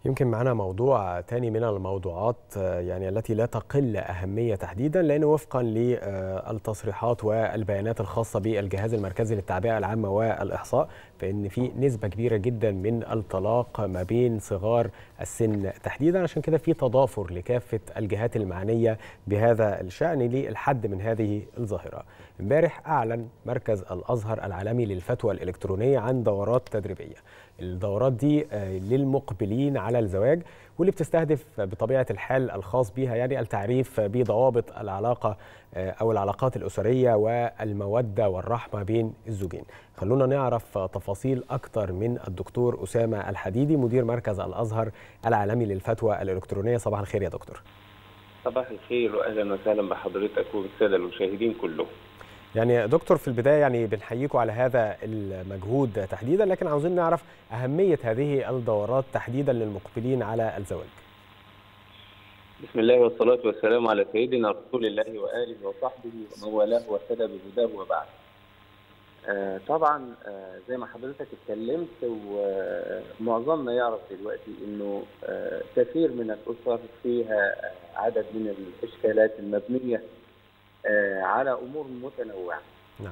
يمكن معنا موضوع تاني من الموضوعات يعني التي لا تقل أهمية تحديدا لأن وفقا للتصريحات والبيانات الخاصة بالجهاز المركزي للتعبئة العامة والإحصاء فإن في نسبة كبيرة جدا من الطلاق ما بين صغار السن تحديدا عشان كده في تضافر لكافة الجهات المعنية بهذا الشأن للحد من هذه الظاهرة امبارح أعلن مركز الأزهر العالمي للفتوى الإلكترونية عن دورات تدريبية الدورات دي للمقبلين على الزواج واللي بتستهدف بطبيعة الحال الخاص بها يعني التعريف بضوابط العلاقة أو العلاقات الأسرية والمودة والرحمة بين الزوجين خلونا نعرف تفاصيل أكتر من الدكتور أسامة الحديدي مدير مركز الأزهر العالمي للفتوى الإلكترونية صباح الخير يا دكتور صباح الخير وأهلا وسهلا بحضرتك وبالسادة المشاهدين كلهم يعني دكتور في البدايه يعني بنحييكم على هذا المجهود تحديدا لكن عاوزين نعرف اهميه هذه الدورات تحديدا للمقبلين على الزواج. بسم الله والصلاه والسلام على سيدنا رسول الله واله وصحبه ومن والاه واهتدى بهداه وبعد. آه طبعا آه زي ما حضرتك اتكلمت ومعظمنا يعرف دلوقتي انه آه كثير من الاسر فيها عدد من الاشكالات المبنيه على امور متنوعه. نعم.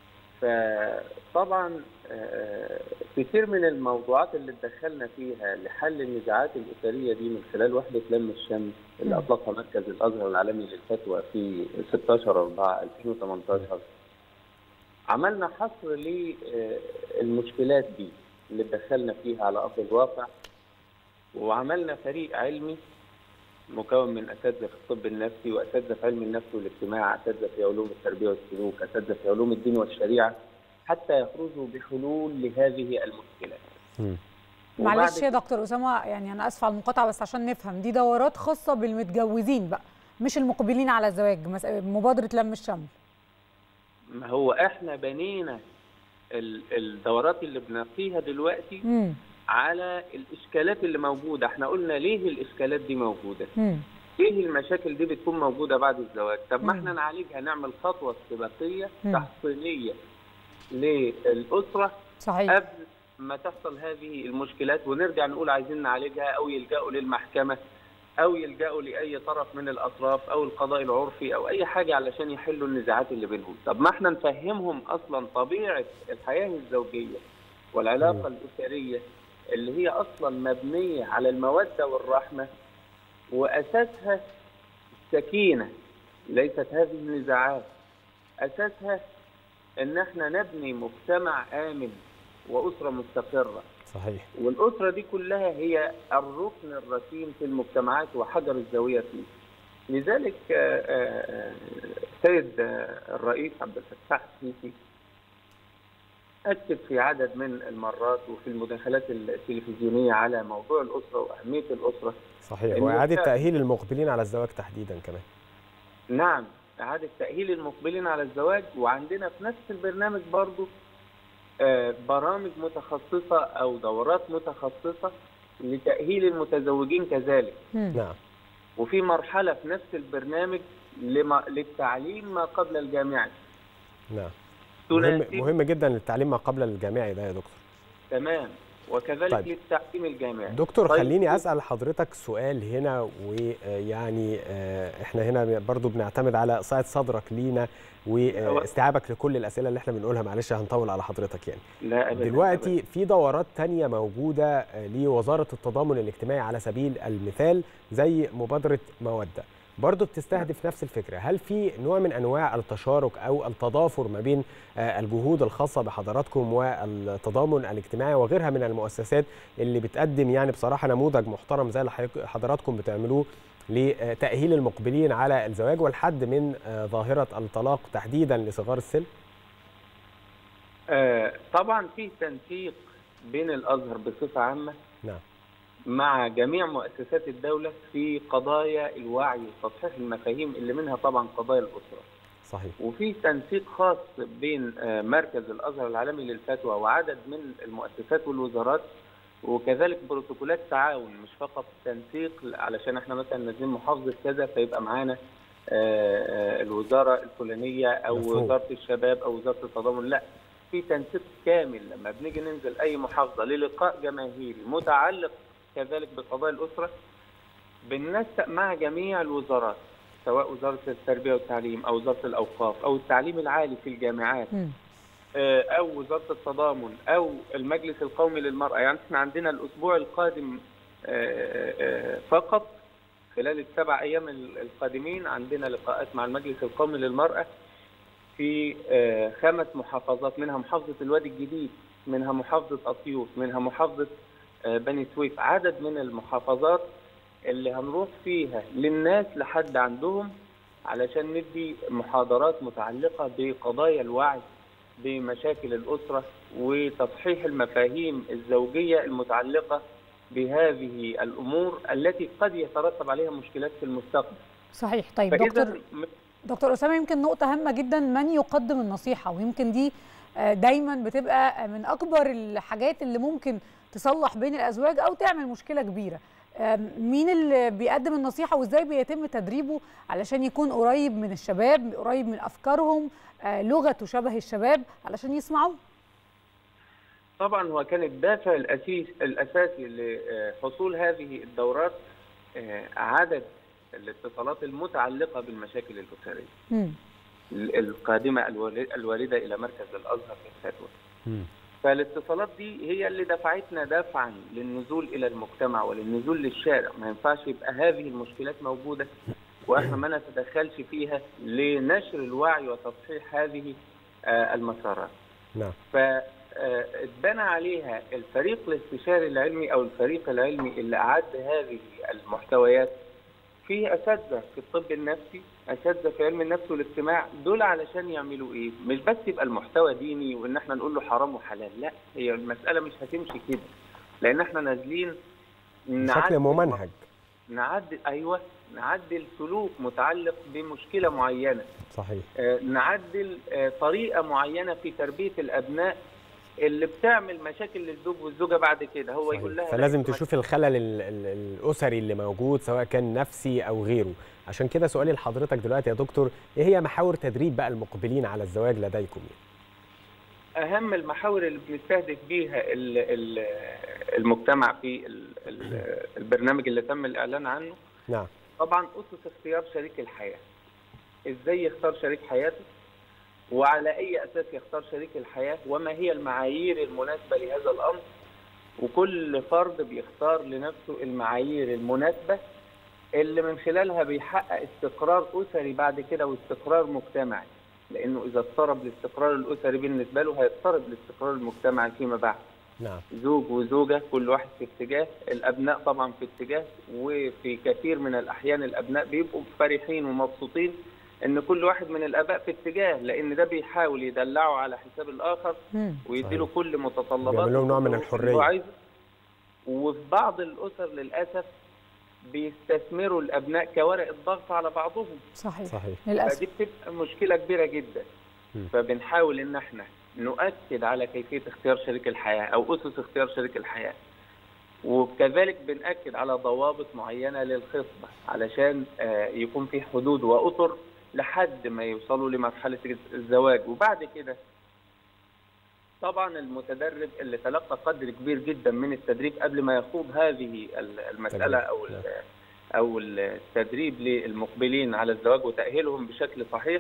فطبعا كثير من الموضوعات اللي اتدخلنا فيها لحل النزاعات الاسريه دي من خلال وحده لم الشمس اللي اطلقها مركز الازهر العالمي للفتوى في 16 4 2018 عملنا حصر للمشكلات دي اللي اتدخلنا فيها على ارض الواقع وعملنا فريق علمي مكون من اساتذه في الطب النفسي واساتذه في علم النفس والاجتماع، اساتذه في علوم التربيه والسلوك، اساتذه في علوم الدين والشريعه حتى يخرجوا بحلول لهذه المشكلات. معلش يا دكتور اسامه يعني انا اسفه على المقاطعه بس عشان نفهم دي دورات خاصه بالمتجوزين بقى مش المقبلين على الزواج مبادره لم الشمل. ما هو احنا بنينا الدورات اللي بنقيها دلوقتي مم. على الاشكالات اللي موجوده احنا قلنا ليه الاشكالات دي موجوده مم. ليه المشاكل دي بتكون موجوده بعد الزواج طب ما مم. احنا نعالجها نعمل خطوه استباقيه مم. تحصينيه للاسره صحيح قبل ما تحصل هذه المشكلات ونرجع نقول عايزين نعالجها او يلجأوا للمحكمه او يلجأوا لاي طرف من الاطراف او القضاء العرفي او اي حاجه علشان يحلوا النزاعات اللي بينهم طب ما احنا نفهمهم اصلا طبيعه الحياه الزوجيه والعلاقه الاسريه اللي هي اصلا مبنيه على الموده والرحمه واساسها السكينه ليست هذه النزاعات اساسها ان احنا نبني مجتمع امن واسره مستقره صحيح والاسره دي كلها هي الركن الرسيم في المجتمعات وحجر الزاويه فيه لذلك سيد الرئيس عبد الفتاح السيسي أكد في عدد من المرات وفي المداخلات التلفزيونية على موضوع الأسرة وأهمية الأسرة صحيح وإعادة تأهيل المقبلين على الزواج تحديدا كمان نعم إعادة تأهيل المقبلين على الزواج وعندنا في نفس البرنامج برضو برامج متخصصة أو دورات متخصصة لتأهيل المتزوجين كذلك نعم وفي مرحلة في نفس البرنامج لما للتعليم ما قبل الجامعي نعم مهم, مهم جدا للتعليم ما قبل الجامعي ده يا دكتور تمام وكذلك طيب. للتعليم الجامعي دكتور طيب. خليني اسال حضرتك سؤال هنا ويعني احنا هنا برضو بنعتمد على سعه صدرك لينا واستيعابك لكل الاسئله اللي احنا بنقولها معلش هنطول على حضرتك يعني لا أبدا دلوقتي أبدا. في دورات تانية موجوده لوزاره التضامن الاجتماعي على سبيل المثال زي مبادره موده برضه بتستهدف نفس الفكرة هل في نوع من أنواع التشارك أو التضافر ما بين الجهود الخاصة بحضراتكم والتضامن الاجتماعي وغيرها من المؤسسات اللي بتقدم يعني بصراحة نموذج محترم زي اللي حضراتكم بتعملوه لتأهيل المقبلين على الزواج والحد من ظاهرة الطلاق تحديدا لصغار السن؟ آه طبعا في تنسيق بين الأزهر بصفة عامة نعم مع جميع مؤسسات الدولة في قضايا الوعي وتصحيح المفاهيم اللي منها طبعا قضايا الأسرة. صحيح. وفي تنسيق خاص بين مركز الأزهر العالمي للفتوى وعدد من المؤسسات والوزارات وكذلك بروتوكولات تعاون مش فقط تنسيق علشان احنا مثلا نازلين محافظة كذا فيبقى معانا الوزارة الفلانية أو مفهوم. وزارة الشباب أو وزارة التضامن لا في تنسيق كامل لما بنيجي ننزل أي محافظة للقاء جماهيري متعلق كذلك بقضايا الاسره بننسق مع جميع الوزارات سواء وزاره التربيه والتعليم او وزاره الاوقاف او التعليم العالي في الجامعات مم. آه، او وزاره التضامن او المجلس القومي للمراه يعني احنا عندنا الاسبوع القادم آه، آه، فقط خلال السبع ايام ال- القادمين عندنا لقاءات مع المجلس القومي للمراه في آه، خمس محافظات منها محافظه الوادي الجديد منها محافظه اسيوط منها محافظه آه، بني سويف عدد من المحافظات اللي هنروح فيها للناس لحد عندهم علشان ندي محاضرات متعلقه بقضايا الوعي بمشاكل الاسره وتصحيح المفاهيم الزوجيه المتعلقه بهذه الامور التي قد يترتب عليها مشكلات في المستقبل. صحيح طيب دكتور فاذا م- دكتور اسامه يمكن نقطه هامه جدا من يقدم النصيحه ويمكن دي آه، دايما بتبقى من اكبر الحاجات اللي ممكن تصلح بين الازواج او تعمل مشكله كبيره آم، مين اللي بيقدم النصيحه وازاي بيتم تدريبه علشان يكون قريب من الشباب قريب من افكارهم آه، لغته شبه الشباب علشان يسمعوه طبعا هو كان الدافع الاساسي الاساسي لحصول هذه الدورات آه، عدد الاتصالات المتعلقه بالمشاكل الاسريه مم. القادمه الوالد- الوارده الى مركز الازهر في الفتوى. مم. فالاتصالات دي هي اللي دفعتنا دفعا للنزول الى المجتمع وللنزول للشارع ما ينفعش يبقى هذه المشكلات موجوده واحنا ما نتدخلش فيها لنشر الوعي وتصحيح هذه آه، المسارات نعم فاتبنى عليها الفريق الاستشاري العلمي او الفريق العلمي اللي اعد هذه المحتويات فيه اساتذه في الطب النفسي اساتذه في علم النفس والاجتماع دول علشان يعملوا ايه مش بس يبقى المحتوى ديني وان احنا نقول له حرام وحلال لا هي المساله مش هتمشي كده لان احنا نازلين بشكل نعدل- ممنهج نعدل ايوه نعدل سلوك متعلق بمشكله معينه صحيح آه، نعدل آه، طريقه معينه في تربيه الابناء اللي بتعمل مشاكل للزوج والزوجه بعد كده هو صحيح. يقول لها فلازم لا، تشوف الخلل ال- ال- الاسري اللي موجود سواء كان نفسي او غيره عشان كده سؤالي لحضرتك دلوقتي يا دكتور ايه هي محاور تدريب بقى المقبلين على الزواج لديكم اهم المحاور اللي بنستهدف بيها ال- ال- المجتمع في ال- ال- البرنامج اللي تم الاعلان عنه نعم طبعا اسس اختيار شريك الحياه ازاي يختار شريك حياته وعلى اي اساس يختار شريك الحياه وما هي المعايير المناسبه لهذا الامر وكل فرد بيختار لنفسه المعايير المناسبه اللي من خلالها بيحقق استقرار اسري بعد كده واستقرار مجتمعي لانه اذا اضطرب الاستقرار الاسري بالنسبه له هيضطرب الاستقرار المجتمعي فيما بعد نعم زوج وزوجة كل واحد في اتجاه الأبناء طبعا في اتجاه وفي كثير من الأحيان الأبناء بيبقوا فرحين ومبسوطين إن كل واحد من الآباء في اتجاه لأن ده بيحاول يدلعه على حساب الآخر مم. ويديله صحيح. كل متطلباته بيعمل لهم نوع من اللي هو الحرية. عايزه. وفي بعض الأسر للأسف بيستثمروا الأبناء كورقة ضغط على بعضهم صحيح صحيح للاسف فدي بتبقى مشكله كبيره جدا مم. فبنحاول ان احنا نؤكد على كيفيه اختيار شريك الحياه او اسس اختيار شريك الحياه وكذلك بنأكد على ضوابط معينه للخطبه علشان آه، يكون في حدود واطر لحد ما يوصلوا لمرحله الزواج وبعد كده طبعا المتدرب اللي تلقى قدر كبير جدا من التدريب قبل ما يخوض هذه المساله او ال- او التدريب للمقبلين على الزواج وتاهيلهم بشكل صحيح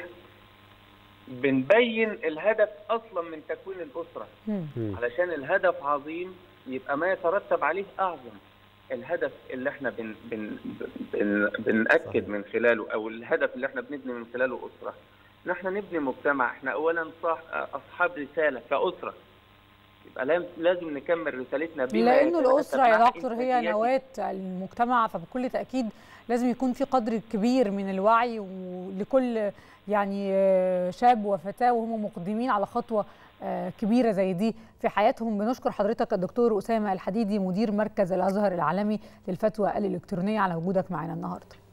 بنبين الهدف اصلا من تكوين الاسره مم. مم. علشان الهدف عظيم يبقى ما يترتب عليه اعظم الهدف اللي احنا بن بن بن بنأكد صحيح. من خلاله او الهدف اللي احنا بنبني من خلاله اسره ان احنا نبني مجتمع احنا اولا صح اصحاب رساله كاسره يبقى لازم- لازم نكمل رسالتنا بما لانه يتناسب الاسره مع يا دكتور هي إنتاجيات نواه المجتمع فبكل تاكيد لازم يكون في قدر كبير من الوعي ولكل يعني آه، شاب وفتاه وهم مقدمين على خطوه آه، كبيره زي دي في حياتهم بنشكر حضرتك الدكتور اسامه الحديدي مدير مركز الازهر العالمي للفتوى الالكترونيه على وجودك معنا النهارده